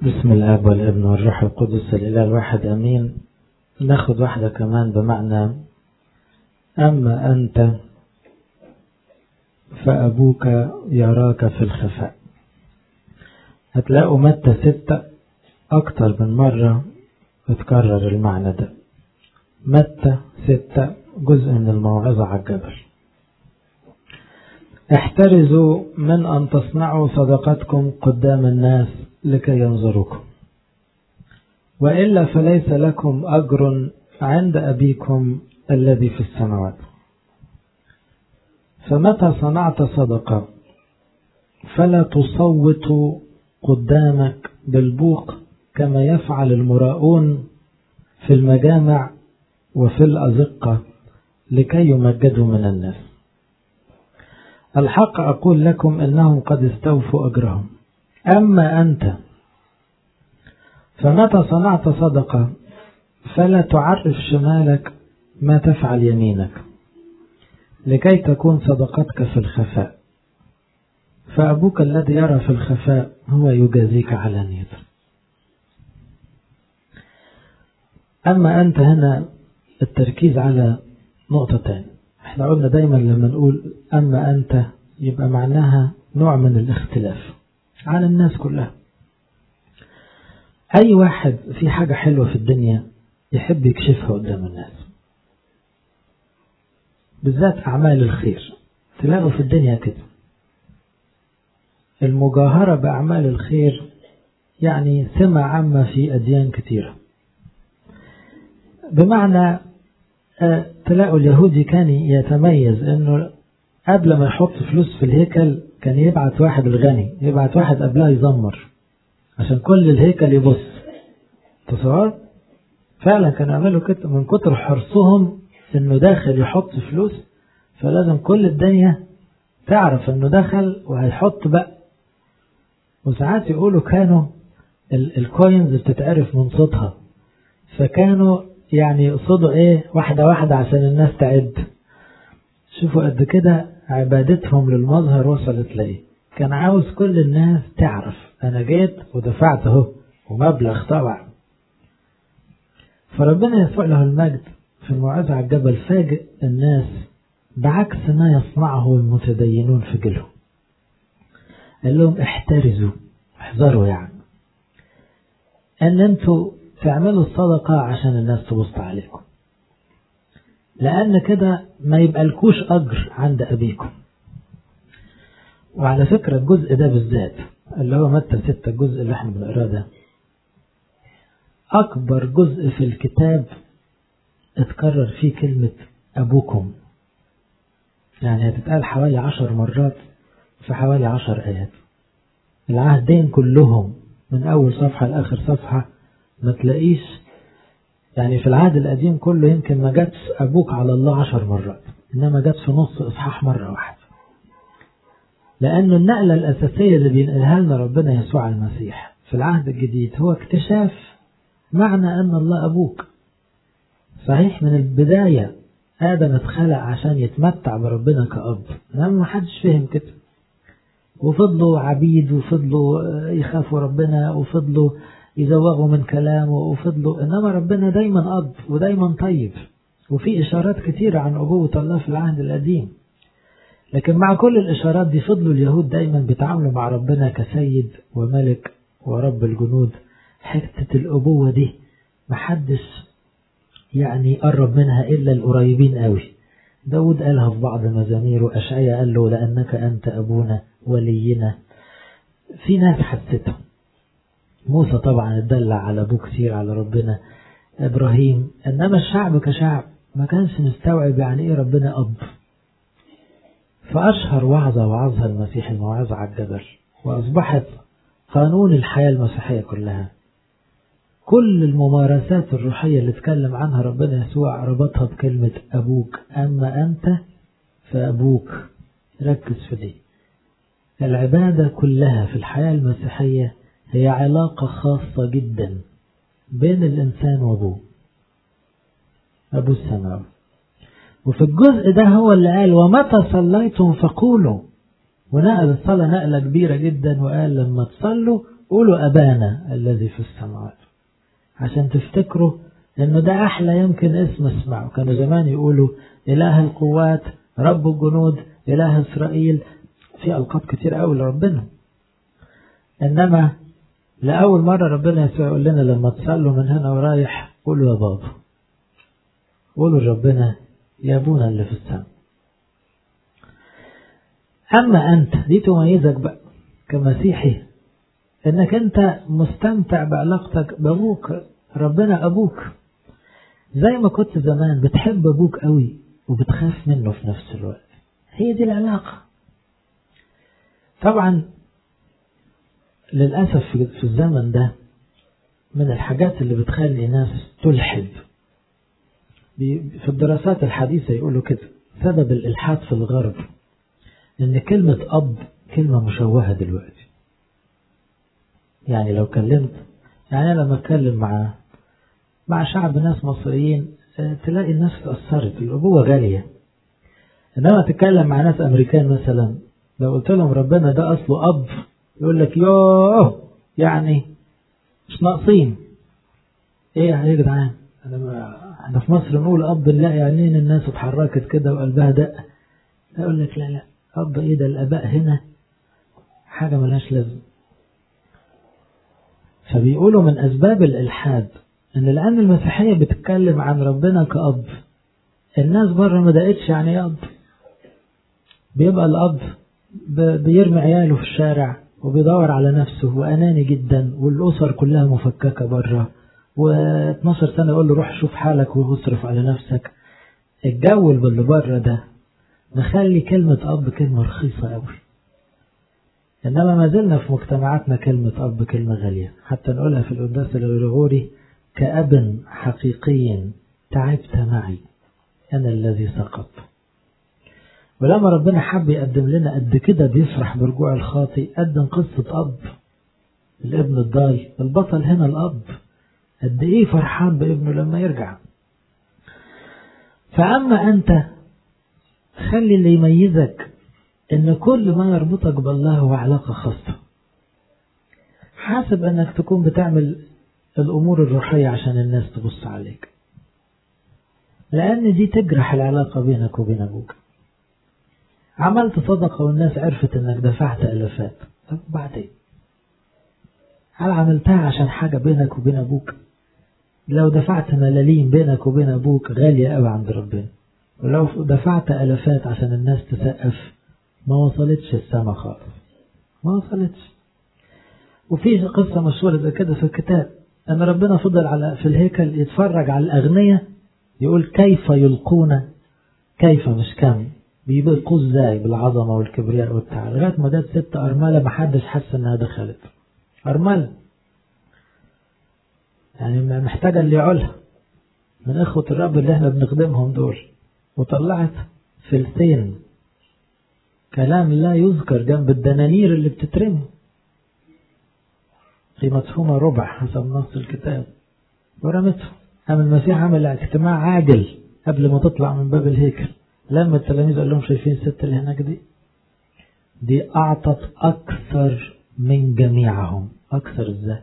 بسم الاب والابن والروح القدس الاله الواحد امين ناخد واحده كمان بمعنى اما انت فابوك يراك في الخفاء هتلاقوا متى ستة أكتر من مرة اتكرر المعنى ده متى ستة جزء من الموعظة على الجبل احترزوا من أن تصنعوا صدقتكم قدام الناس لكي ينظروكم وإلا فليس لكم أجر عند أبيكم الذي في السماوات فمتى صنعت صدقة فلا تصوت قدامك بالبوق كما يفعل المراؤون في المجامع وفي الأزقة لكي يمجدوا من الناس الحق أقول لكم إنهم قد استوفوا أجرهم أما أنت فمتى صنعت صدقة فلا تعرف شمالك ما تفعل يمينك لكي تكون صدقتك في الخفاء فأبوك الذي يرى في الخفاء هو يجازيك علانية أما أنت هنا التركيز على نقطة تانية احنا قلنا دايما لما نقول أما أنت يبقى معناها نوع من الاختلاف على الناس كلها أي واحد في حاجة حلوة في الدنيا يحب يكشفها قدام الناس بالذات أعمال الخير تلاقوا في الدنيا كده المجاهرة بأعمال الخير يعني سمة عامة في أديان كثيرة بمعنى تلاقوا اليهودي كان يتميز انه قبل ما يحط فلوس في الهيكل كان يبعت واحد الغني يبعت واحد قبلها يزمر عشان كل الهيكل يبص تصور فعلا كانوا يعملوا كده من كتر حرصهم انه داخل يحط فلوس فلازم كل الدنيا تعرف انه دخل وهيحط بقى وساعات يقولوا كانوا الكوينز بتتعرف من صوتها فكانوا يعني يقصدوا ايه واحدة واحدة عشان الناس تعد شوفوا قد كده عبادتهم للمظهر وصلت لإيه كان عاوز كل الناس تعرف انا جيت ودفعت اهو ومبلغ طبعا فربنا يسوع له المجد في الموعظة على الجبل فاجئ الناس بعكس ما يصنعه المتدينون في جيلهم قال لهم احترزوا احذروا يعني ان انتوا تعملوا الصدقة عشان الناس تبص عليكم لأن كده ما يبقى لكوش أجر عند أبيكم وعلى فكرة الجزء ده بالذات اللي هو متى ستة الجزء اللي احنا بنقراه ده أكبر جزء في الكتاب اتكرر فيه كلمة أبوكم يعني هتتقال حوالي عشر مرات في حوالي عشر آيات العهدين كلهم من أول صفحة لآخر صفحة ما تلاقيش يعني في العهد القديم كله يمكن ما جاتش أبوك على الله عشر مرات إنما جات في نص إصحاح مرة واحدة لأنه النقلة الأساسية اللي بينقلها لنا ربنا يسوع المسيح في العهد الجديد هو اكتشاف معنى أن الله أبوك صحيح من البداية آدم اتخلق عشان يتمتع بربنا كأب إنما ما حدش فهم كده وفضلوا عبيد وفضلوا يخافوا ربنا وفضلوا يزوغوا من كلامه وفضلوا إنما ربنا دايما أب ودايما طيب وفي إشارات كثيرة عن أبوة الله في العهد القديم لكن مع كل الإشارات دي فضلوا اليهود دايما بيتعاملوا مع ربنا كسيد وملك ورب الجنود حتة الأبوة دي محدش يعني قرب منها إلا القريبين قوي داود قالها في بعض مزاميره أشعيا قال له لأنك أنت أبونا ولينا في ناس حستهم موسى طبعا اتدلع على أبوه كتير على ربنا إبراهيم إنما الشعب كشعب ما كانش مستوعب يعني إيه ربنا أب فأشهر وعظة وعظها المسيح الموعظة على الجبل وأصبحت قانون الحياة المسيحية كلها كل الممارسات الروحية اللي اتكلم عنها ربنا يسوع ربطها بكلمة أبوك أما أنت فأبوك ركز في دي العبادة كلها في الحياة المسيحية هي علاقة خاصة جدا بين الإنسان وأبوه أبو السماوي وفي الجزء ده هو اللي قال ومتى صليتم فقولوا ونقل الصلاة نقلة كبيرة جدا وقال لما تصلوا قولوا أبانا الذي في السماوات عشان تفتكروا انه ده احلى يمكن اسم اسمعه كانوا زمان يقولوا اله القوات رب الجنود اله اسرائيل في القاب كتير قوي لربنا انما لاول مره ربنا يسوع يقول لنا لما تصلوا من هنا ورايح قولوا يا بابا قولوا لربنا يا ابونا اللي في السماء اما انت دي تميزك بقى كمسيحي انك انت مستمتع بعلاقتك بابوك ربنا ابوك زي ما كنت زمان بتحب ابوك قوي وبتخاف منه في نفس الوقت هي دي العلاقة طبعا للأسف في الزمن ده من الحاجات اللي بتخلي ناس تلحد في الدراسات الحديثة يقولوا كده سبب الإلحاد في الغرب إن كلمة أب كلمة مشوهة دلوقتي يعني لو كلمت يعني أنا لما أتكلم مع مع شعب ناس مصريين تلاقي الناس اتأثرت الأبوة غالية إنما تتكلم مع ناس أمريكان مثلا لو قلت لهم ربنا ده أصله أب يقول لك يوه يعني مش ناقصين إيه يا جدعان أنا ما احنا في مصر نقول أب نلاقي عينين الناس اتحركت كده وقلبها دق يقول لك لا لا أب إيه ده الآباء هنا حاجة ملهاش لازمة فبيقولوا من أسباب الإلحاد ان لان المسيحية بتتكلم عن ربنا كأب الناس بره ما دقتش يعني ايه اب بيبقى الاب بيرمي عياله في الشارع وبيدور على نفسه واناني جدا والاسر كلها مفككة بره و12 سنة يقول له روح شوف حالك واصرف على نفسك الجو اللي بره ده مخلي كلمة اب كلمة رخيصة قوي انما ما زلنا في مجتمعاتنا كلمة اب كلمة غالية حتى نقولها في القداس الغريغوري كأب حقيقي تعبت معي أنا الذي سقط ولما ربنا حب يقدم لنا قد كده بيفرح برجوع الخاطئ قدم قصة أب الابن الضال البطل هنا الأب قد إيه فرحان بابنه لما يرجع فأما أنت خلي اللي يميزك إن كل ما يربطك بالله هو علاقة خاصة حاسب أنك تكون بتعمل الأمور الروحية عشان الناس تبص عليك لأن دي تجرح العلاقة بينك وبين أبوك عملت صدقة والناس عرفت إنك دفعت ألفات طب بعدين هل عملتها عشان حاجة بينك وبين أبوك لو دفعت ملاليم بينك وبين أبوك غالية قوي عند ربنا ولو دفعت ألفات عشان الناس تسقف ما وصلتش السما خالص ما وصلتش وفي قصة مشهورة زي كده في الكتاب أن ربنا فضل على في الهيكل يتفرج على الأغنياء يقول كيف يلقون كيف مش كم بيلقوا ازاي بالعظمة والكبرياء والتعالى لغاية ما جت ست أرملة محدش حس إنها دخلت أرملة يعني محتاجة اللي يعولها من إخوة الرب اللي احنا بنخدمهم دول وطلعت فلسين كلام لا يذكر جنب الدنانير اللي بتترمي قيمتهما ربع حسب نص الكتاب ورمته قام المسيح عمل اجتماع عاجل قبل ما تطلع من باب الهيكل لما التلاميذ قال لهم شايفين الست اللي هناك دي دي أعطت أكثر من جميعهم أكثر إزاي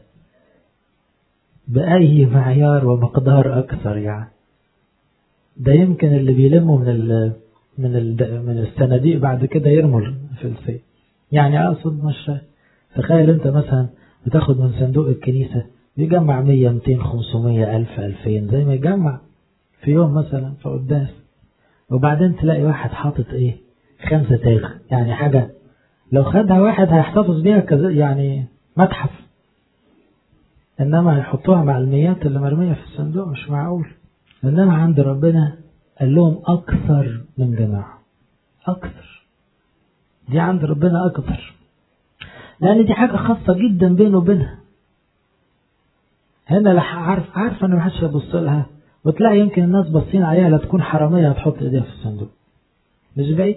بأي معيار ومقدار أكثر يعني ده يمكن اللي بيلموا من ال من ال من الصناديق بعد كده يرموا الفلسين يعني أقصد مش تخيل أنت مثلا بتاخد من صندوق الكنيسة بيجمع 100 200 500 ألف 2000 زي ما يجمع في يوم مثلا في قداس وبعدين تلاقي واحد حاطط ايه خمسة تاغ يعني حاجة لو خدها واحد هيحتفظ بيها كذا يعني متحف انما هيحطوها مع الميات اللي مرمية في الصندوق مش معقول انما عند ربنا قال لهم اكثر من جماعة اكثر دي عند ربنا اكثر لان دي حاجة خاصة جدا بينه وبينها هنا لا عارف عارفه ان محدش هيبص لها وتلاقي يمكن الناس باصين عليها لا تكون حراميه هتحط ايديها في الصندوق مش بعيد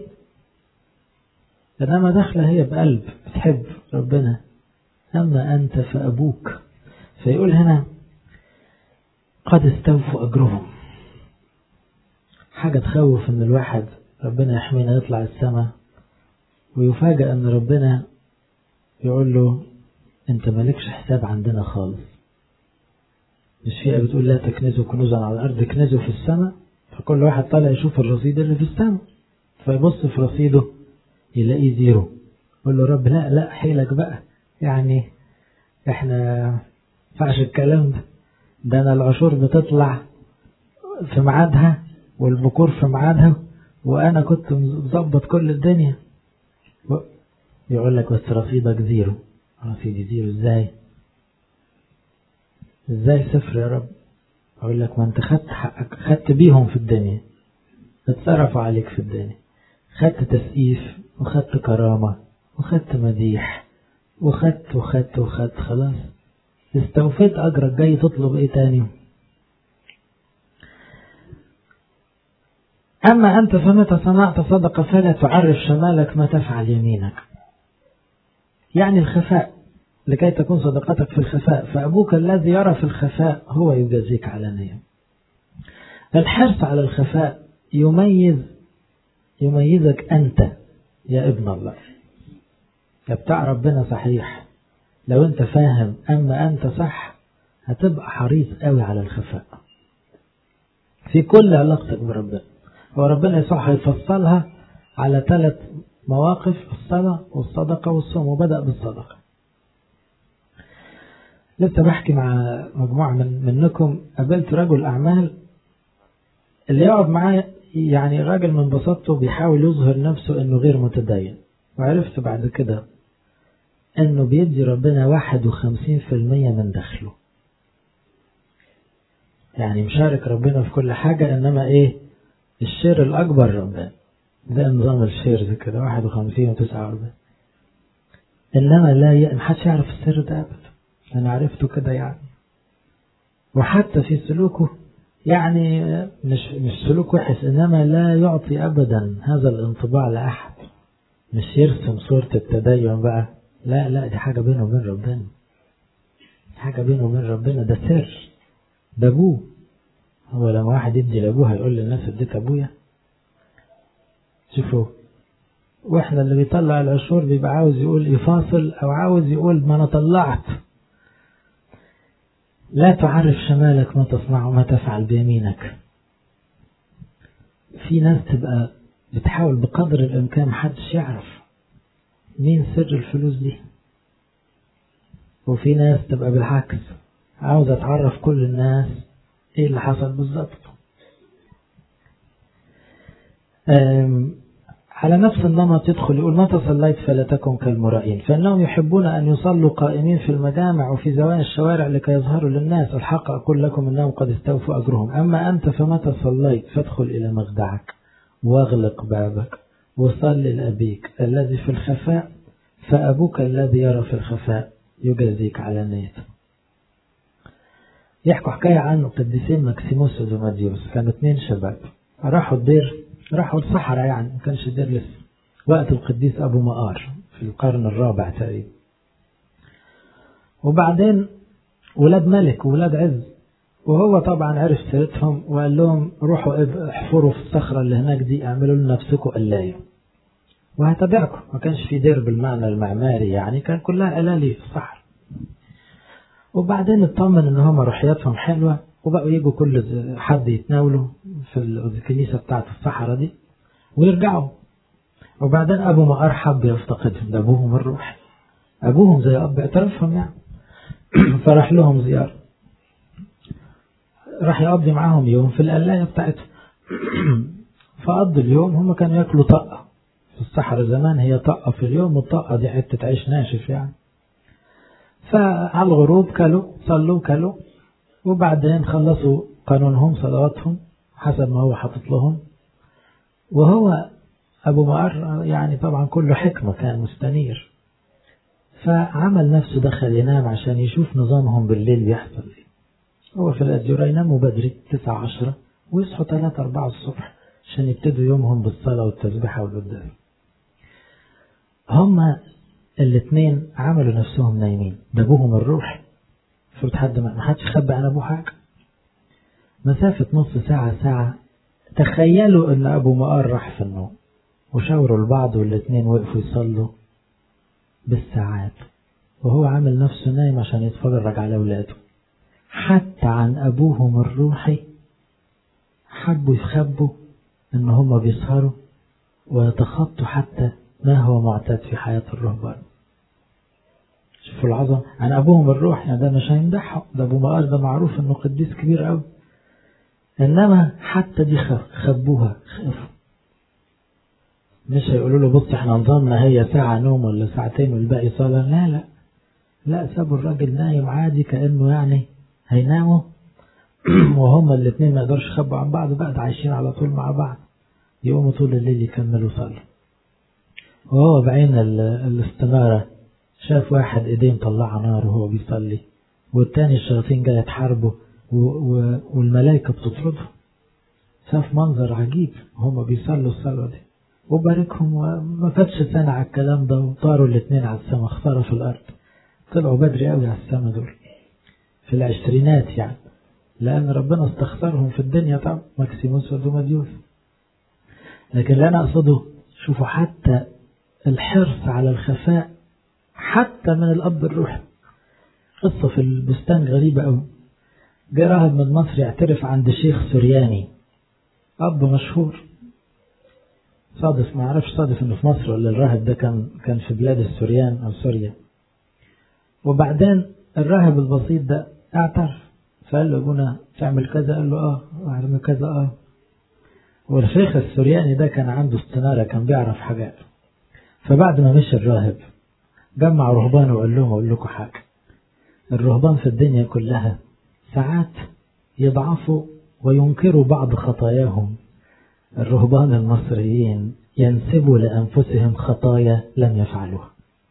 انما داخله هي بقلب بتحب ربنا اما انت فابوك فيقول هنا قد استوفوا اجرهم حاجه تخوف ان الواحد ربنا يحمينا يطلع السماء ويفاجأ ان ربنا يقول له انت مالكش حساب عندنا خالص مش فيها بتقول لا تكنزوا كنوزا على الأرض اكنزوا في السماء فكل واحد طالع يشوف الرصيد اللي في السماء فيبص في رصيده يلاقيه زيرو يقول له رب لا لا حيلك بقى يعني احنا فعش الكلام ده ده انا العشور بتطلع في ميعادها والبكور في ميعادها وانا كنت مظبط كل الدنيا يقول لك بس رصيدك زيرو رصيدي زيرو ازاي ازاي صفر يا رب اقول لك ما انت خدت حقك خدت بيهم في الدنيا اتصرفوا عليك في الدنيا خدت تسقيف وخدت كرامة وخدت مديح وخدت وخدت وخدت خلاص استوفيت أجرك جاي تطلب ايه تاني أما أنت فمتى صنعت صدقة فلا تعرف شمالك ما تفعل يمينك يعني الخفاء لكي تكون صدقتك في الخفاء فأبوك الذي يرى في الخفاء هو يجازيك علانية الحرص على الخفاء يميز يميزك أنت يا ابن الله يا بتاع ربنا صحيح لو أنت فاهم أما أنت صح هتبقى حريص قوي على الخفاء في كل علاقتك بربنا هو ربنا يسوع هيفصلها على ثلاث مواقف الصلاة والصدقة والصوم وبدأ بالصدقة لسه بحكي مع مجموعة من منكم قابلت رجل أعمال اللي يقعد معاه يعني راجل من بساطته بيحاول يظهر نفسه انه غير متدين وعرفت بعد كده انه بيدي ربنا واحد وخمسين في المية من دخله يعني مشارك ربنا في كل حاجة انما ايه الشير الاكبر ربنا ده نظام الشير زي كده واحد وخمسين وتسعة واربعين انما لا ي... محدش يعرف السر ده ابدا انا عرفته كده يعني وحتى في سلوكه يعني مش مش سلوك وحش انما لا يعطي ابدا هذا الانطباع لاحد مش يرسم صورة التدين بقى لا لا دي حاجة بينه وبين ربنا حاجة بينه وبين ربنا ده سر ده ابوه هو لما واحد يدي لابوه هيقول للناس اديت ابويا شوفوا واحنا اللي بيطلع العشور بيبقى عاوز يقول يفاصل او عاوز يقول ما انا طلعت لا تعرف شمالك ما تصنع وما تفعل بيمينك في ناس تبقى بتحاول بقدر الإمكان محدش يعرف مين سر الفلوس دي وفي ناس تبقى بالعكس عاوزة تعرف كل الناس ايه اللي حصل بالظبط على نفس النمط يدخل يقول متى صليت فلا تكن كالمرائين فإنهم يحبون أن يصلوا قائمين في المجامع وفي زوايا الشوارع لكي يظهروا للناس الحق أقول لكم أنهم قد استوفوا أجرهم أما أنت فمتى صليت فادخل إلى مخدعك واغلق بابك وصل لأبيك الذي في الخفاء فأبوك الذي يرى في الخفاء يجازيك على نيته يحكوا حكاية عن قديسين مكسيموس ودوماديوس كانوا اثنين شباب راحوا الدير راحوا الصحراء يعني ما كانش دير لسه وقت القديس أبو مقار في القرن الرابع تقريبا وبعدين ولاد ملك وولاد عز وهو طبعا عرف سيرتهم وقال لهم روحوا احفروا في الصخرة اللي هناك دي اعملوا لنفسكم قلاية وهتابعكم ما كانش في دير بالمعنى المعماري يعني كان كلها قلالي في الصحراء وبعدين اطمن ان هم روحياتهم حلوة وبقوا يجوا كل حد يتناولوا في الكنيسة بتاعت الصحراء دي ويرجعوا وبعدين أبو مقار حب يفتقدهم ده أبوهم الروح أبوهم زي أب اعترفهم يعني فراح لهم زيارة راح يقضي معاهم يوم في القلاية بتاعتهم فقضوا اليوم هم كانوا ياكلوا طقة في الصحراء زمان هي طقة في اليوم والطقة دي حتة عيش ناشف يعني فعلى الغروب كلوا صلوا كلوا وبعدين خلصوا قانونهم صلواتهم حسب ما هو حاطط لهم وهو أبو مقر يعني طبعا كله حكمة كان مستنير فعمل نفسه دخل ينام عشان يشوف نظامهم بالليل بيحصل ايه هو في الأديرة يناموا بدري تسعة عشرة ويصحوا ثلاثة أربعة الصبح عشان يبتدوا يومهم بالصلاة والتسبيحة والقداس هما الاثنين عملوا نفسهم نايمين ده أبوهم الروح المفروض حد ما حدش خبى عن أبوه حاجة مسافة نص ساعة ساعة تخيلوا أن أبو مقار راح في النوم وشاوروا لبعض والاثنين وقفوا يصلوا بالساعات وهو عامل نفسه نايم عشان يتفرج على أولاده حتى عن أبوهم الروحي حبوا يخبوا إن هم بيسهروا ويتخطوا حتى ما هو معتاد في حياة الرهبان شوفوا العظمة عن أبوهم الروح يعني ده مش هيمدحهم ده أبو مقار ده معروف إنه قديس كبير أوي إنما حتى دي خبوها خافوا مش هيقولوا له بص احنا نظامنا هي ساعة نوم ولا ساعتين والباقي صلاة لا لا لا سابوا الراجل نايم عادي كأنه يعني هيناموا وهما الاثنين ما يقدرش يخبوا عن بعض بقى ده عايشين على طول مع بعض يقوموا طول الليل يكملوا صلاة وهو بعين الاستنارة شاف واحد ايديه مطلعة نار وهو بيصلي والتاني الشياطين جاية تحاربه والملائكة بتطرده شاف منظر عجيب وهما بيصلوا الصلاة دي وباركهم وما فاتش سنة على الكلام ده وطاروا الاثنين على السما اختاروا في الأرض طلعوا بدري قوي على السما دول في العشرينات يعني لأن ربنا استخسرهم في الدنيا طبعا ماكسيموس ودوماديوس لكن اللي أنا أقصده شوفوا حتى الحرص على الخفاء حتى من الأب الروحي قصة في البستان غريبة أوي جاء راهب من مصر يعترف عند شيخ سورياني أب مشهور صادف ما اعرفش صادف انه في مصر ولا الراهب ده كان كان في بلاد السوريان او سوريا وبعدين الراهب البسيط ده اعترف فقال له ابونا تعمل كذا قال له اه واعمل كذا اه والشيخ السورياني ده كان عنده استنارة كان بيعرف حاجات فبعد ما مشي الراهب جمع رهبان وقال لهم اقول لكم حاجة الرهبان في الدنيا كلها ساعات يضعفوا وينكروا بعض خطاياهم الرهبان المصريين ينسبوا لأنفسهم خطايا لم يفعلوها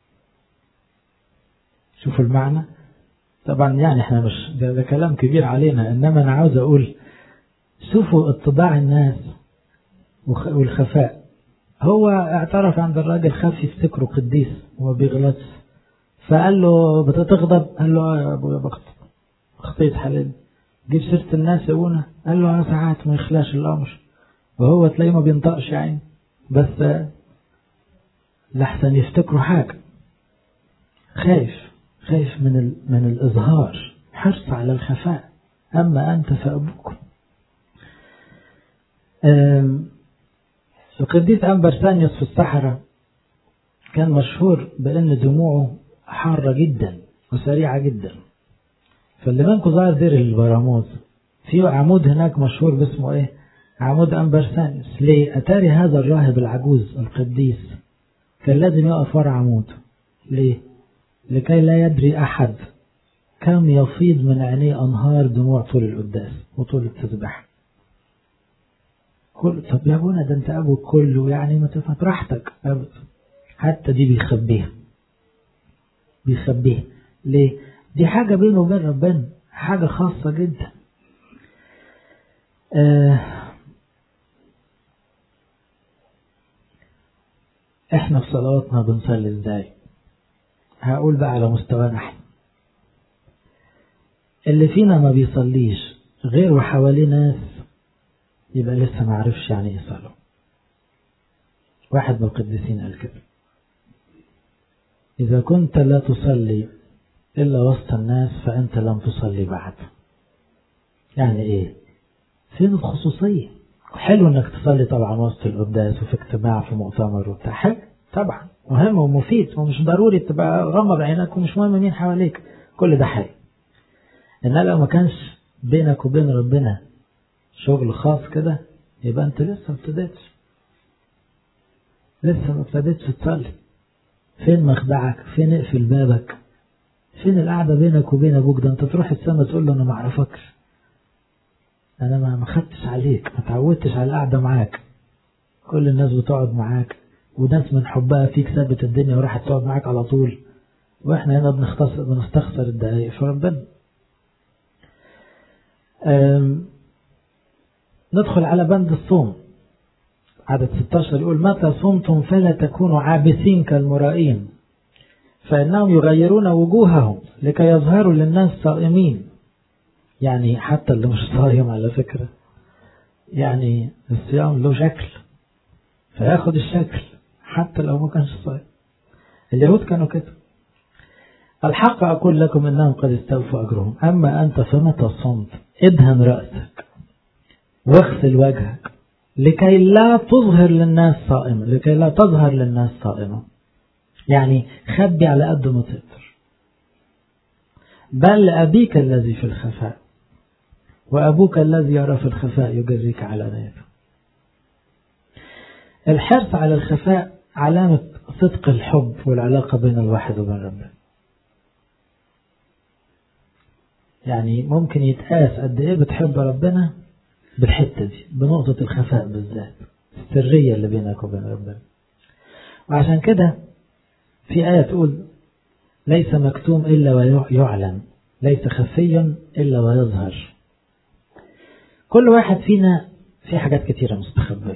شوفوا المعنى طبعا يعني احنا مش ده, ده كلام كبير علينا انما انا عاوز اقول شوفوا اتضاع الناس والخفاء هو اعترف عند الراجل خاف يفتكره قديس وما بيغلطش فقال له بتغضب قال له يا ابويا بخطب خطيت حلال جيب سيرة الناس يا ابونا قال له انا ساعات ما يخلاش الامر وهو تلاقيه ما بينطقش يعني بس لحسن يفتكروا حاجة خايف خايف من ال... من الإظهار حرص على الخفاء أما أنت فأبوكم القديس أمبرسانيوس في الصحراء كان مشهور بأن دموعه حارة جدا وسريعة جدا فاللي منكم ظهر دير البراموز في عمود هناك مشهور باسمه ايه عمود أمبرسانيوس ليه أتاري هذا الراهب العجوز القديس كان لازم يقف ورا عمود ليه لكي لا يدري أحد كم يفيض من عينيه أنهار دموع طول القداس وطول التسبيح كل طب يا ابونا ده انت ابو كله يعني ما تفهم راحتك ابدا حتى دي بيخبيها بيخبيها ليه دي حاجة بينه وبين ربنا حاجة خاصة جدا آه احنا في صلواتنا بنصلي ازاي هقول بقى على مستوانا احنا اللي فينا ما بيصليش غير وحواليه ناس يبقى لسه ما عرفش يعني ايه صلاة واحد من القديسين قال كده إذا كنت لا تصلي إلا وسط الناس فأنت لم تصلي بعد يعني إيه فين الخصوصية حلو إنك تصلي طبعا وسط القداس وفي اجتماع في مؤتمر وبتاع حلو طبعا مهم ومفيد ومش ضروري تبقى غمض عينك ومش مهم مين حواليك كل ده حلو إنما لو ما كانش بينك وبين ربنا شغل خاص كده يبقى انت لسه ما ابتديتش لسه ما ابتديتش تصلي فين مخدعك فين اقفل بابك فين القعدة بينك وبين ابوك ده انت تروح السما تقول له انا ما اعرفكش انا ما ما خدتش عليك ما تعودتش على القعدة معاك كل الناس بتقعد معاك وناس من حبها فيك سابت الدنيا وراحت تقعد معاك على طول واحنا هنا بنختصر بنستخسر الدقايق في ربنا ندخل على بند الصوم عدد 16 يقول متى صمتم فلا تكونوا عابثين كالمرائين فإنهم يغيرون وجوههم لكي يظهروا للناس صائمين يعني حتى اللي مش صايم على فكرة يعني الصيام له شكل فياخد الشكل حتى لو ما كانش صايم اليهود كانوا كده الحق أقول لكم إنهم قد استوفوا أجرهم أما أنت فمتى صمت ادهن رأسك واغسل وجهك لكي لا تظهر للناس صائمة لكي لا تظهر للناس صائمة يعني خبي على قد ما تقدر بل أبيك الذي في الخفاء وأبوك الذي يرى في الخفاء يجزيك على نيته الحرص على الخفاء علامة صدق الحب والعلاقة بين الواحد وبين ربنا يعني ممكن يتقاس قد ايه بتحب ربنا بالحتة دي بنقطة الخفاء بالذات السرية اللي بينك وبين ربنا وعشان كده في آية تقول ليس مكتوم إلا ويعلن ليس خفيا إلا ويظهر كل واحد فينا في حاجات كتيرة مستخبية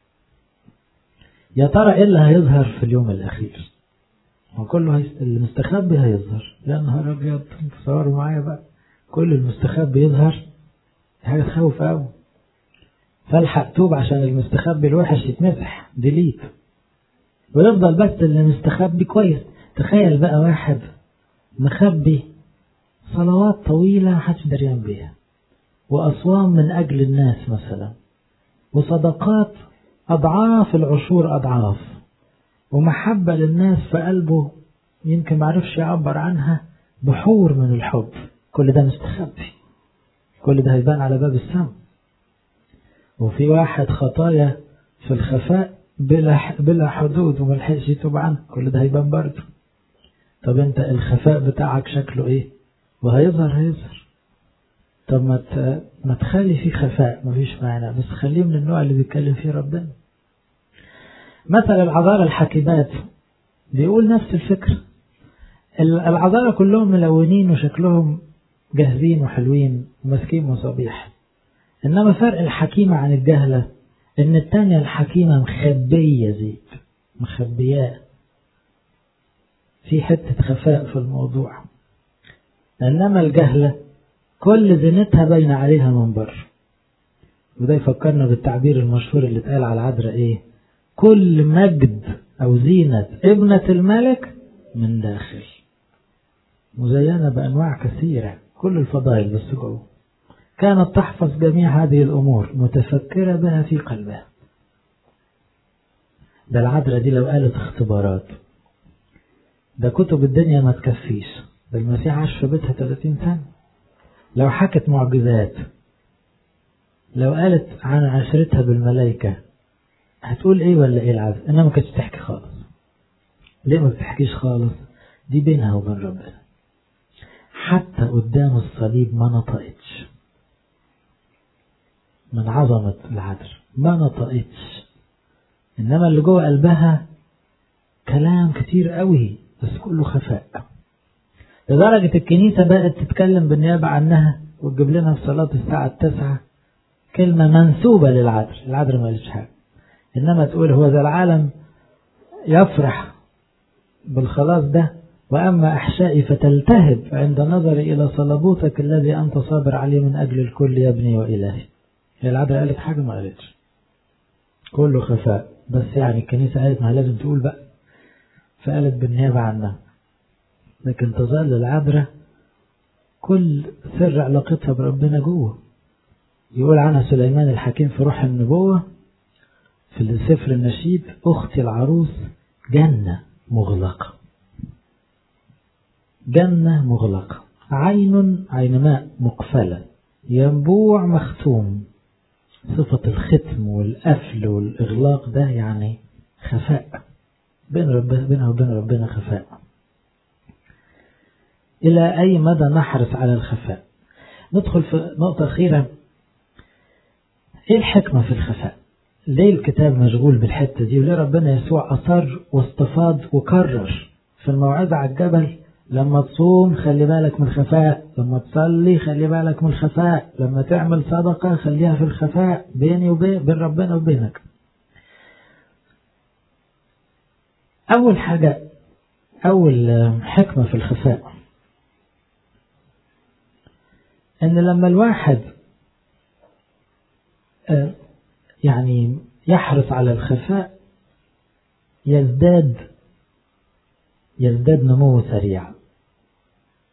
يا ترى إيه اللي هيظهر في اليوم الأخير وكله هيست... المستخبي هيظهر يا نهار أبيض تصوروا معايا بقى كل المستخبي يظهر حاجة تخوف قوي فالحق توب عشان المستخبي الوحش يتمسح ديليت ويفضل بس اللي مستخبي كويس تخيل بقى واحد مخبي صلوات طويلة محدش دريان بيها وأصوام من أجل الناس مثلا وصدقات أضعاف العشور أضعاف ومحبة للناس في قلبه يمكن معرفش يعبر عنها بحور من الحب كل ده مستخبي كل ده هيبان على باب السماء وفي واحد خطايا في الخفاء بلا بلا حدود وملحقش يتوب عنه كل ده هيبان برضه طب انت الخفاء بتاعك شكله ايه وهيظهر هيظهر طب ما ما تخلي فيه خفاء مفيش معنى بس خليه من النوع اللي بيتكلم فيه ربنا مثل العذارى الحكيمات بيقول نفس الفكرة العذارى كلهم ملونين وشكلهم جاهزين وحلوين وماسكين مصابيح إنما فرق الحكيمة عن الجهلة إن التانية الحكيمة مخبية زيت مخبياه في حتة خفاء في الموضوع إنما الجهلة كل زينتها باين عليها من بره وده يفكرنا بالتعبير المشهور اللي اتقال على العذراء ايه كل مجد او زينة ابنة الملك من داخل مزينة بأنواع كثيرة كل الفضائل بس جوه كانت تحفظ جميع هذه الأمور متفكرة بها في قلبها ده العذراء دي لو قالت اختبارات ده كتب الدنيا ما تكفيش ده المسيح عاش في بيتها 30 سنة لو حكت معجزات لو قالت عن عشرتها بالملائكة هتقول ايه ولا ايه العذر انها ما كانتش تحكي خالص ليه ما بتحكيش خالص دي بينها وبين ربنا حتى قدام الصليب ما نطقتش من عظمة العذر ما نطقتش انما اللي جوه قلبها كلام كتير قوي بس كله خفاء لدرجة الكنيسة بقت تتكلم بالنيابة عنها وتجيب لنا في صلاة الساعة التاسعة كلمة منسوبة للعذر العذر ما قالش حاجة إنما تقول هو ذا العالم يفرح بالخلاص ده وأما أحشائي فتلتهب عند نظري إلى صلبوتك الذي أنت صابر عليه من أجل الكل يا ابني وإلهي هي العذر قالت حاجة ما قالتش كله خفاء بس يعني الكنيسة قالت ما لازم تقول بقى فقالت بالنيابة عنها لكن تظل العذراء كل سر علاقتها بربنا جوه يقول عنها سليمان الحكيم في روح النبوة في سفر النشيد أختي العروس جنة مغلقة جنة مغلقة عين عين ماء مقفلة ينبوع مختوم صفة الختم والقفل والإغلاق ده يعني خفاء بين ربنا بينها وبين ربنا خفاء إلى أي مدى نحرص على الخفاء ندخل في نقطة أخيرة إيه الحكمة في الخفاء ليه الكتاب مشغول بالحتة دي وليه ربنا يسوع أصر واستفاض وكرر في الموعظة على الجبل لما تصوم خلي بالك من الخفاء لما تصلي خلي بالك من الخفاء لما تعمل صدقة خليها في الخفاء بيني وبين بين ربنا وبينك أول حاجة أول حكمة في الخفاء ان لما الواحد يعني يحرص على الخفاء يزداد يزداد نمو سريع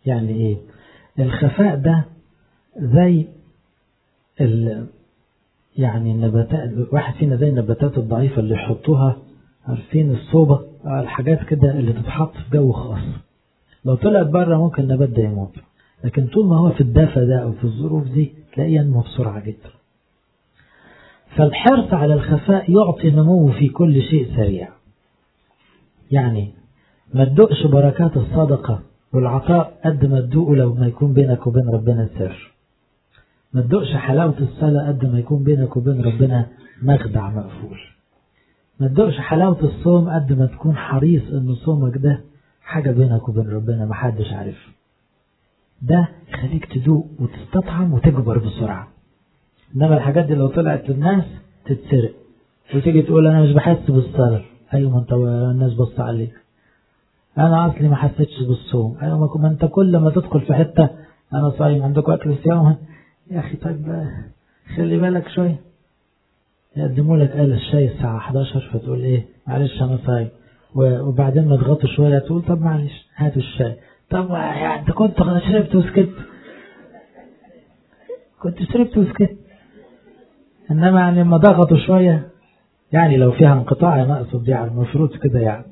يعني ايه الخفاء ده زي ال يعني النباتات واحد فينا زي النباتات الضعيفة اللي يحطوها عارفين الصوبة الحاجات كده اللي تتحط في جو خاص لو طلعت بره ممكن النبات ده يموت لكن طول ما هو في الدفى ده أو في الظروف دي تلاقيه ينمو بسرعة جدا فالحرص على الخفاء يعطي نمو في كل شيء سريع يعني ما تدقش بركات الصدقة والعطاء قد ما تدوقه لو ما يكون بينك وبين ربنا سر ما تدقش حلاوة الصلاة قد ما يكون بينك وبين ربنا مخدع مقفول ما تدقش حلاوة الصوم قد ما تكون حريص ان صومك ده حاجة بينك وبين ربنا محدش عارفها ده يخليك تدوق وتستطعم وتكبر بسرعة انما الحاجات دي لو طلعت للناس تتسرق وتيجي تقول انا مش بحس بالصلاة ايوه ما انت الناس بص عليك انا اصلي ما حسيتش بالصوم ايوه ما انت كل ما تدخل في حتة انا صايم عندكم اكل الصيام يا اخي طيب خلي بالك شوية يقدموا لك قال الشاي الساعة 11 فتقول ايه معلش انا صايم وبعدين ما تغطوا شوية تقول طب معلش هاتوا الشاي طب يعني انت كنت شربت وسكت كنت شربت وسكت انما يعني لما ضغطوا شوية يعني لو فيها انقطاع انا اقصد يعني المفروض كده يعني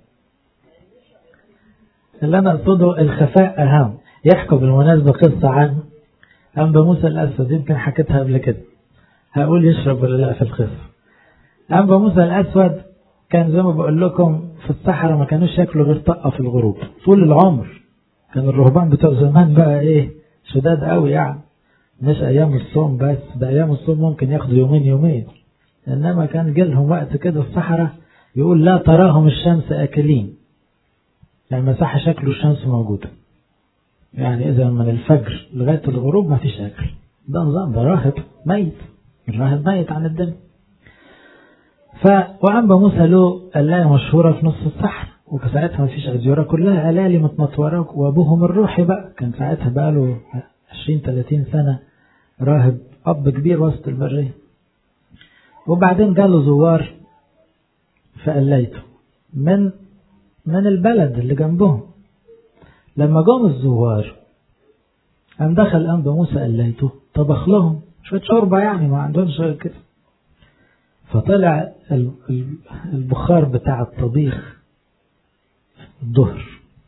اللي انا اقصده الخفاء اهم يحكوا بالمناسبة قصة عن أنبا موسى الأسود يمكن حكيتها قبل كده هقول يشرب ولا لا في القصة أنبا موسى الأسود كان زي ما بقول لكم في الصحراء ما كانوش ياكلوا غير طقة في الغروب طول العمر كان الرهبان بتوع زمان بقى ايه شداد قوي يعني مش ايام الصوم بس ده ايام الصوم ممكن ياخدوا يومين يومين انما كان جالهم وقت كده في الصحراء يقول لا تراهم الشمس اكلين يعني مساحة شكله الشمس موجودة يعني اذا من الفجر لغاية الغروب ما فيش اكل ده نظام ده راهب ميت الراهب ميت عن الدنيا ف وعنبا موسى له قلاية مشهورة في نص الصحراء وساعتها ما فيش أديرة كلها قلالي متمطورة وأبوهم الروحي بقى كان ساعتها بقى له 20 30 سنة راهب أب كبير وسط البرية وبعدين جاله زوار فقليته من من البلد اللي جنبهم لما جم الزوار قام دخل أنبا موسى قليته طبخ لهم شوية شوربة يعني ما عندهمش غير كده فطلع البخار بتاع الطبيخ الظهر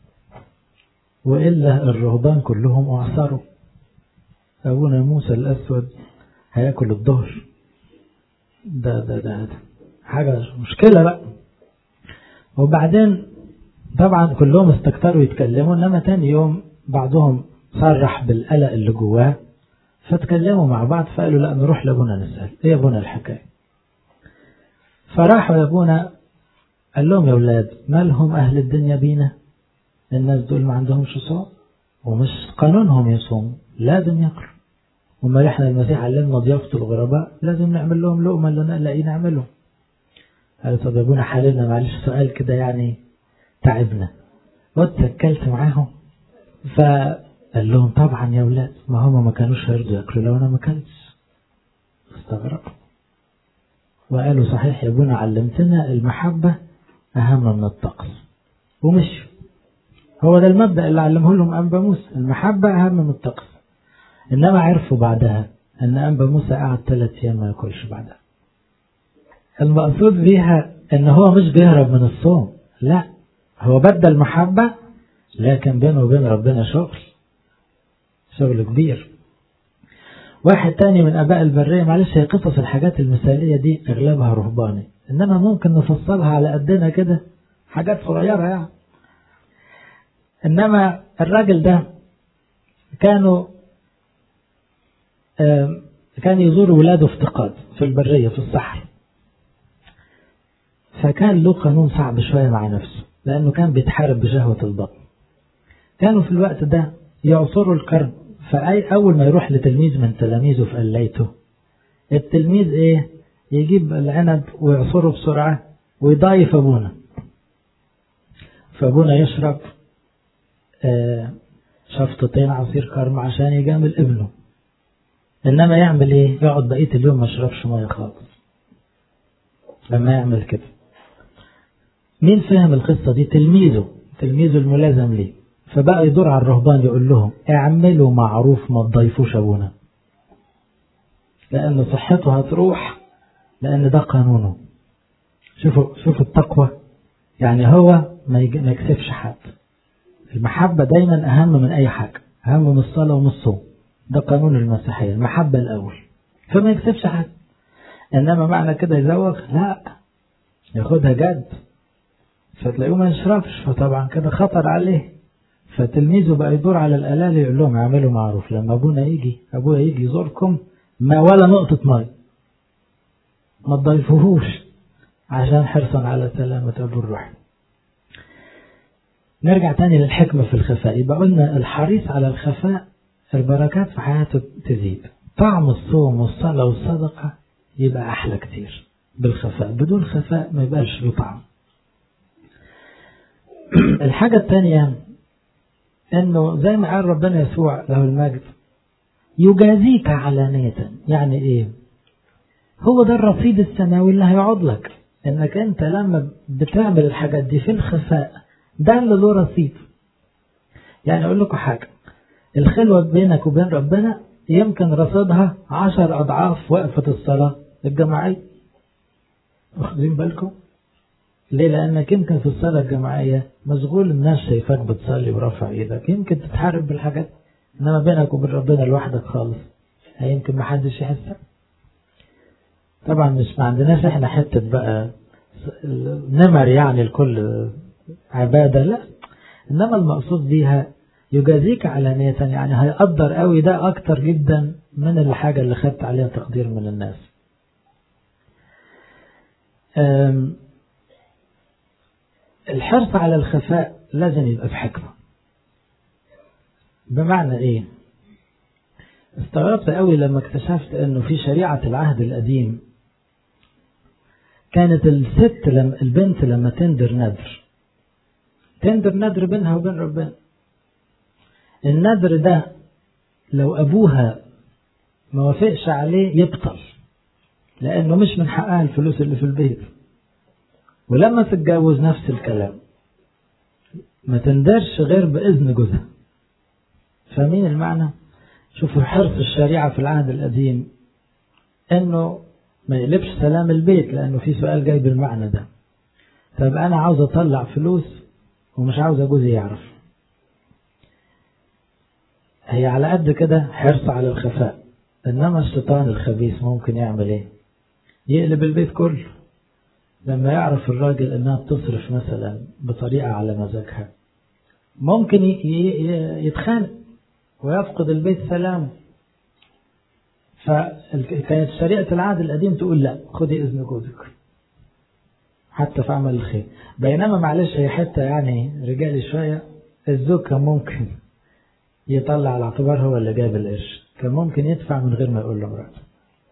وإلا الرهبان كلهم أعصروا أبونا موسى الأسود هياكل الظهر ده, ده ده ده حاجة مشكلة بقى وبعدين طبعا كلهم استكتروا يتكلموا انما تاني يوم بعضهم صرح بالقلق اللي جواه فتكلموا مع بعض فقالوا لا نروح لابونا نسأل ايه يا ابونا الحكاية فراحوا لابونا قال لهم يا ولاد مالهم أهل الدنيا بينا الناس دول ما عندهمش صوم ومش قانونهم يصوموا لازم ياكلوا وما احنا المسيح علمنا ضيافة الغرباء لازم نعمل لهم لقمة اللي نلاقيه نعمله قالوا طب يا ابونا حالنا معلش سؤال كده يعني تعبنا واتكلت معاهم فقال لهم طبعا يا ولاد ما هم ما كانوش هيرضوا ياكلوا لو انا ما اكلتش استغربوا وقالوا صحيح يا ابونا علمتنا المحبة أهم من الطقس ومشوا هو ده المبدأ اللي علمه لهم أنبا موسى المحبة أهم من الطقس إنما عرفوا بعدها أن أنبا موسى قعد ثلاث أيام ما ياكلش بعدها المقصود بيها أن هو مش بيهرب من الصوم لا هو بدل محبة لكن بينه وبين ربنا شغل شغل كبير واحد تاني من أباء البرية معلش هي قصص الحاجات المثالية دي أغلبها رهباني إنما ممكن نفصلها على قدنا كده حاجات صغيرة يعني إنما الراجل ده كانوا كان يزور ولاده افتقاد في البرية في الصحراء فكان له قانون صعب شوية مع نفسه لأنه كان بيتحارب بشهوة البطن كانوا في الوقت ده يعصروا الكرم فأي أول ما يروح لتلميذ من تلاميذه في قليته التلميذ إيه يجيب العنب ويعصره بسرعة ويضايف أبونا فأبونا يشرب آه شفطتين عصير كرم عشان يجامل ابنه إنما يعمل إيه يقعد بقية اليوم ما يشربش مية خالص لما يعمل كده مين فهم القصة دي تلميذه تلميذه الملازم ليه فبقى يدور على الرهبان يقول لهم اعملوا معروف ما تضيفوش ابونا لان صحته هتروح لان ده قانونه شوفوا شوفوا التقوى يعني هو ما يكسفش حد المحبة دايما أهم من أي حاجة أهم من الصلاة ومن الصوم ده قانون المسيحية المحبة الأول فما يكسبش حد إنما معنى كده يزوغ لا ياخدها جد فتلاقيه ما يشربش فطبعا كده خطر عليه فتلميذه بقى يدور على الآلال يقول لهم اعملوا معروف لما أبونا يجي أبويا يجي يزوركم ما ولا نقطة مية ما تضيفوهوش عشان حرصا على سلامة أبو الروح نرجع تاني للحكمة في الخفاء يبقى قلنا الحريص على الخفاء البركات في حياته تزيد طعم الصوم والصلاة والصدقة يبقى أحلى كتير بالخفاء بدون خفاء ما يبقاش له طعم الحاجة الثانية انه زي ما قال ربنا يسوع له المجد يجازيك علانية يعني ايه هو ده الرصيد السماوي اللي هيقعد لك انك انت لما بتعمل الحاجات دي في الخفاء ده اللي له رصيد يعني اقول لكم حاجة الخلوة بينك وبين ربنا يمكن رصيدها عشر اضعاف وقفة الصلاة الجماعية واخدين بالكم ليه لانك يمكن في الصلاة الجماعية مشغول الناس شايفاك بتصلي ورافع ايدك يمكن تتحارب بالحاجات انما بينك وبين ربنا لوحدك خالص يمكن محدش يحسك طبعا مش ما عندناش احنا حتة بقى نمر يعني لكل عبادة لا انما المقصود بيها يجازيك علانية يعني هيقدر قوي ده اكتر جدا من الحاجة اللي خدت عليها تقدير من الناس الحرص على الخفاء لازم يبقى بحكمة بمعنى ايه استغربت قوي لما اكتشفت انه في شريعة العهد القديم كانت الست لما البنت لما تندر ندر تندر ندر بينها وبين ربنا الندر ده لو ابوها ما وافقش عليه يبطل لانه مش من حقها الفلوس اللي في البيت ولما تتجوز نفس الكلام ما تندرش غير بإذن جوزها فاهمين المعنى شوفوا حرص الشريعة في العهد القديم انه ما يقلبش سلام البيت لانه في سؤال جاي بالمعنى ده طب انا عاوز اطلع فلوس ومش عاوز جوزي يعرف هي على قد كده حرص على الخفاء انما الشيطان الخبيث ممكن يعمل ايه يقلب البيت كله لما يعرف الراجل انها بتصرف مثلا بطريقة على مزاجها ممكن يتخانق ويفقد البيت سلامه فكانت شريعة العهد القديم تقول لا خدي إذن جوزك حتى في عمل الخير بينما معلش هي حتة يعني رجالي شوية الزوج كان ممكن يطلع على اعتبار هو اللي جاب القرش كان ممكن يدفع من غير ما يقول له مراته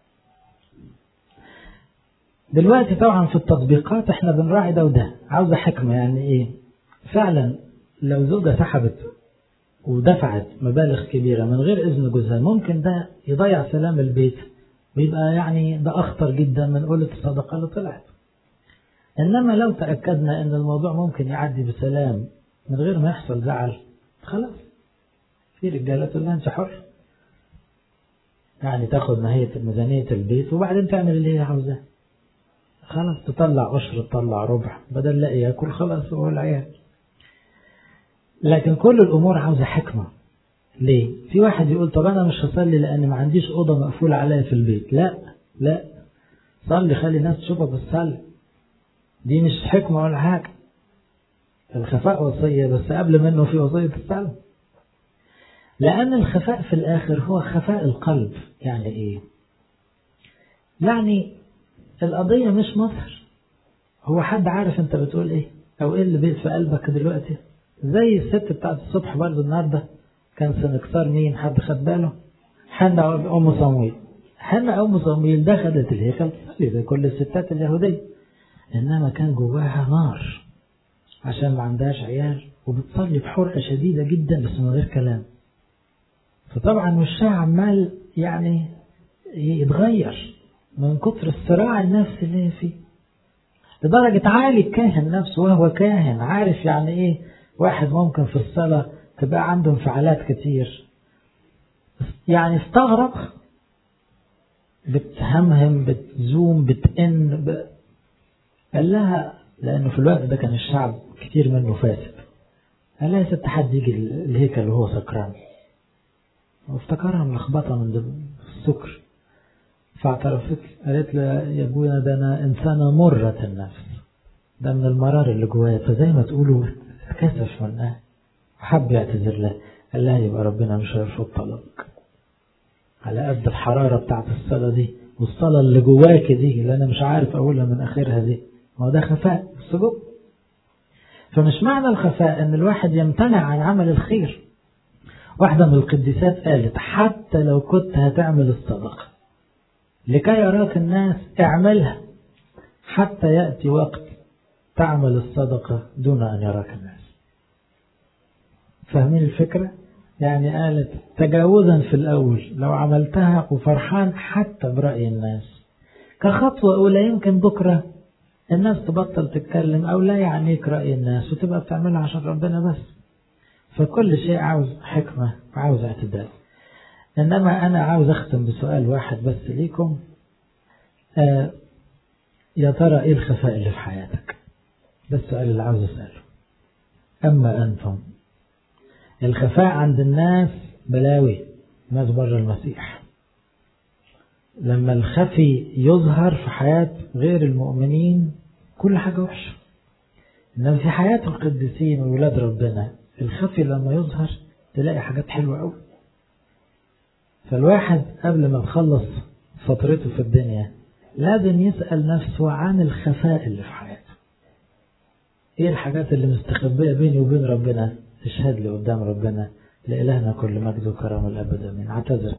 دلوقتي طبعا في التطبيقات احنا بنراعي ده وده عاوزة حكمة يعني ايه فعلا لو زوجة سحبت ودفعت مبالغ كبيرة من غير إذن جوزها ممكن ده يضيع سلام البيت ويبقى يعني ده أخطر جدا من قولة الصدقة اللي طلعت إنما لو تأكدنا إن الموضوع ممكن يعدي بسلام من غير ما يحصل زعل خلاص في رجالة تقول لها أنت حر يعني تاخد ماهية ميزانية البيت وبعدين تعمل اللي هي عاوزاه خلاص تطلع عشر تطلع ربع بدل لا ياكل خلاص هو العيال لكن كل الامور عاوزه حكمه ليه في واحد يقول طب انا مش هصلي لان ما عنديش اوضه مقفوله عليا في البيت لا لا صلي خلي الناس تشوفك بتصلي دي مش حكمه ولا حاجه الخفاء وصيه بس قبل منه في وصيه الصلاه لان الخفاء في الاخر هو خفاء القلب يعني ايه يعني القضية مش مصر هو حد عارف انت بتقول ايه او ايه اللي بيت في قلبك دلوقتي زي الست بتاعت الصبح برضه النهاردة كان سنكسار مين حد خد باله حنا ام صمويل حنا ام صمويل دخلت الهيكل تصلي زي كل الستات اليهودية انما كان جواها نار عشان ما عندهاش عيال وبتصلي بحرقة شديدة جدا بس من غير كلام فطبعا وشها عمال يعني يتغير من كتر الصراع النفسي اللي هي فيه لدرجة عالي الكاهن نفسه وهو كاهن عارف يعني ايه واحد ممكن في الصلاة تبقى عنده انفعالات كتير يعني استغرب بتهمهم بتزوم بتئن ب... قال لها لأنه في الوقت ده كان الشعب كتير منه فاسد قال لها يا ست حد يجي الهيكل وهو سكران وافتكرها ملخبطة من السكر فاعترفت قالت له يا ابويا ده انا انسانة مرة النفس ده من المرار اللي جوايا فزي ما تقولوا اتكسف منها وحب يعتذر لها قال لها يبقى ربنا مش هيرفض طلبك على قد الحرارة بتاعت الصلاة دي والصلاة اللي جواك دي اللي انا مش عارف اقولها من اخرها دي ما هو ده خفاء السجود فمش معنى الخفاء ان الواحد يمتنع عن عمل الخير واحدة من القديسات قالت حتى لو كنت هتعمل الصدقة لكي يراك الناس اعملها حتى يأتي وقت تعمل الصدقة دون أن يراك الناس فاهمين الفكرة؟ يعني قالت تجاوزا في الأول لو عملتها وفرحان حتى برأي الناس كخطوة أولى يمكن بكرة الناس تبطل تتكلم أو لا يعنيك رأي الناس وتبقى بتعملها عشان ربنا بس فكل شيء عاوز حكمة وعاوز اعتدال إنما أنا عاوز أختم بسؤال واحد بس ليكم آه يا ترى إيه الخفاء اللي في حياتك ده السؤال اللي عاوز أسأله أما أنتم الخفاء عند الناس بلاوي ناس بره المسيح لما الخفي يظهر في حياة غير المؤمنين كل حاجة وحشة إنما في حياة القديسين وولاد ربنا الخفي لما يظهر تلاقي حاجات حلوة أوي فالواحد قبل ما يخلص فترته في الدنيا لازم يسأل نفسه عن الخفاء اللي في حياته ايه الحاجات اللي مستخبية بيني وبين ربنا تشهد لي قدام ربنا لإلهنا كل مجد وكرم الأبد من اعتذر